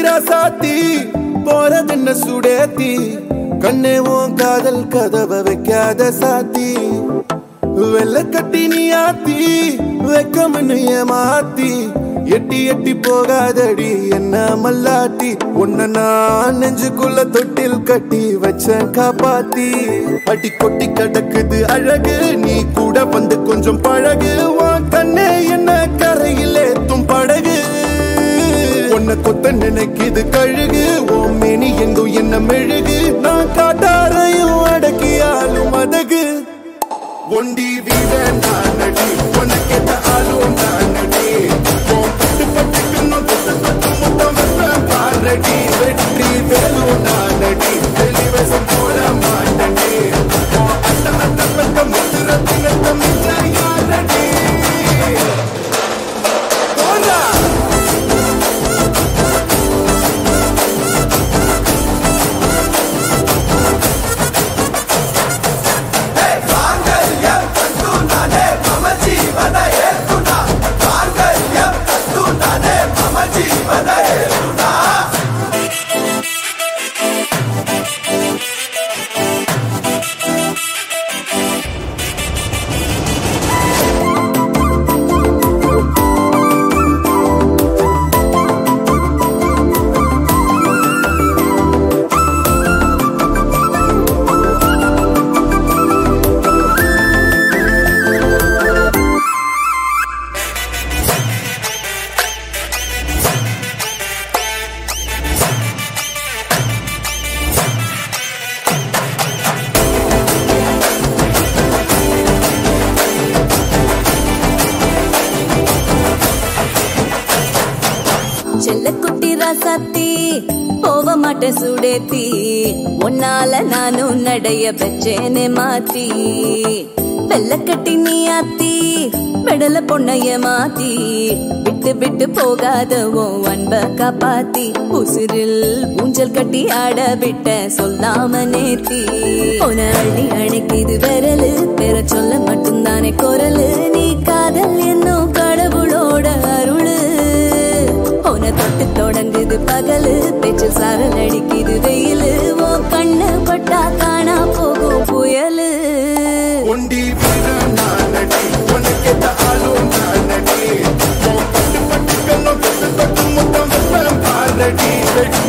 ராசாத்தி போறதென்ன சுடேத்தி கண்ணே உன் காதல் கதவை வைக்காத சாத்தி வெள்ள கட்டி நீ ஆத்தி வெக்கமனு ஏமாத்தி எட்டி எட்டி போகாதடி என்ன மல்லாட்டி உன்ன நான் நெஞ்சுக்குள்ள தொட்டில் கட்டி வச்சேன் காப்பாத்தி அடி கொட்டி கிடக்குது அழகு நீ கூட வந்து கொஞ்சம் பழகு உன் கண்ணே என்ன கரையில் ஏத்தும் படகு உன்னை கொத்த நினைக்குது கழுகு ஓம் மேனி எங்கும் என்ன மெழுகு நான் காட்டாரையும் அடக்கியாலும் அதகு ஒண்டி வீரன் நானடி உனக்கேத்த ஆளும் நானடி உன் பட்டு பட்டுக்கணும் தொட்டு தொட்டு முத்தம் வைப்பேன் பாரடி வெற்றி வேலும் நானடி வெளிவசம் போட மாட்டடி உன் அட்ட அட்ட பட்ட முத்துரத்தினத்த மிச்ச யாரடி போடா செல்லக்குட்டி ராசாத்தி போக மாட்டேன் சுடேத்தி உன்னால நானும் நடைய பெச்சேனே மாத்தி வெள்ளக்கட்டி நீ ஆத்தி பெடல பொண்ணைய மாத்தி விட்டு விட்டு போகாத உன் அன்ப காப்பாத்தி உசிரில் ஊஞ்சல் கட்டி ஆட விட்ட சொல்லாம நேத்தி உன அள்ளி அணைக்குது விரலு பெற சொல்ல மட்டும்தானே குரலு நீ காதல் என்னும் கடவுளோட அருளு உன தொட்டு தொடங்குது பகலு பேச்சு சாரல் அடிக்குது வெயிலு ஓ கண்ணு பட்டா காணா போகும் புயலு ஒண்டி வீரன் நானடி உனக்கேத்த ஆளும் நானடி உன் பட்டு பட்டுக்கணும் தொட்டு தொட்டு முத்தம் வைப்பேன் பாரடி வெற்றி